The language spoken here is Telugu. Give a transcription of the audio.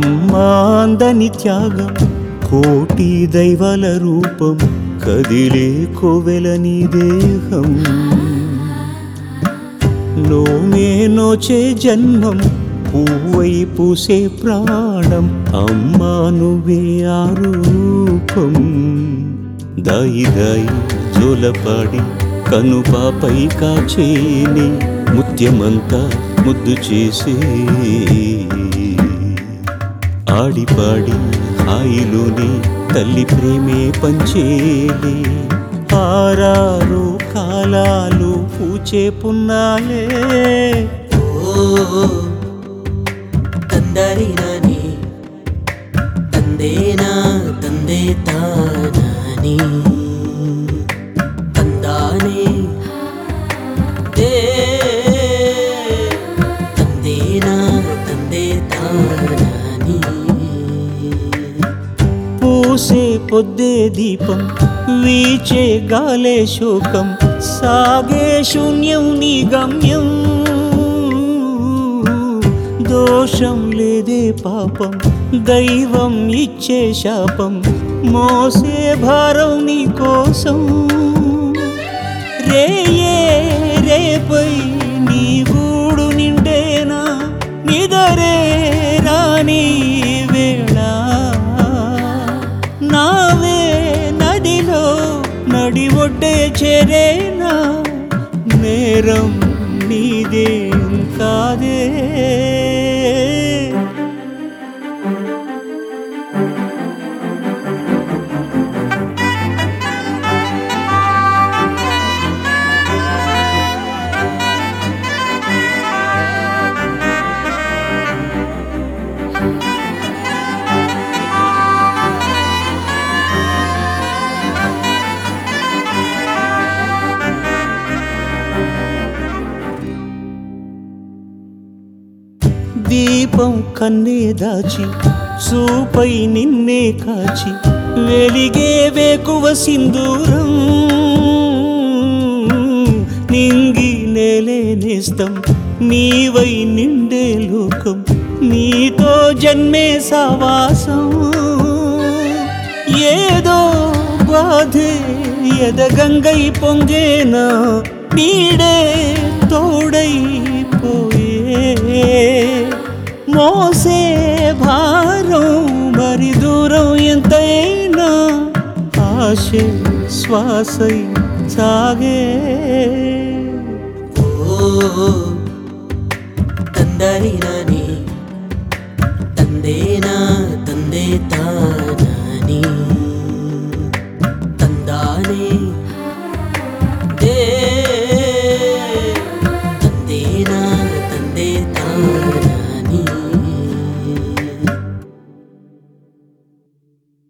అమ్మాందని త్యాగం కోటి దైవాల రూపం కదిలే కోవెలని దేహం నోమే నోచే జన్మం పువ్వై పూసే ప్రాణం అమ్మా నువ్వే ఆ రూపం దాయి దాయి జోలపాడి కనుపాపై కాచేని ముత్యమంతా ముద్దు చేసే ఆడిపాడి హాయిలోని తల్లి ప్రేమే పంచేలే ఆరారు కాలాలు పూచే పున్నాలే ఓ ತಂದರಿ ನಾನಿ ತಂದೇನಾ ತಂದೆ ತಾನಾನಿ ತಂದಾನೆ ದೇ ತಂದೇನಾ ತಂದೆ ತಾನಾನಿ పూసే పొద్దే దీపం వీచే గాలే శోకం సాగే శూన్యం నీ గమ్యం దోషం లేదే పాపం దైవం ఇచ్చే శాపం మోసే భారం నీ కోసం రేయే రేపై నీ గూడు నిండేనా నిదరే రాని వేళ నావే నదిలో నడి ఒడ్డే చేరేనా నేరం నీదేం కాదే దీపం కన్నే దాచి చూపై నిన్నే కాచి వెలిగే వేకువ సింధూరం నింగి నేలే నేస్తం నీవై నిండే లోకం నీతో జన్మే సావాసం ఏదో బాధే ఎదగంగై పొంగేనా నీడే తోడై పోయే మోసే భారం మరి దూరం ఎంతైనా ఆశే శ్వాసై సాగే ಓ ತಂದರಿ ನಾನಿ ತಂದೇನಾ ತಂದೆ ತಾನ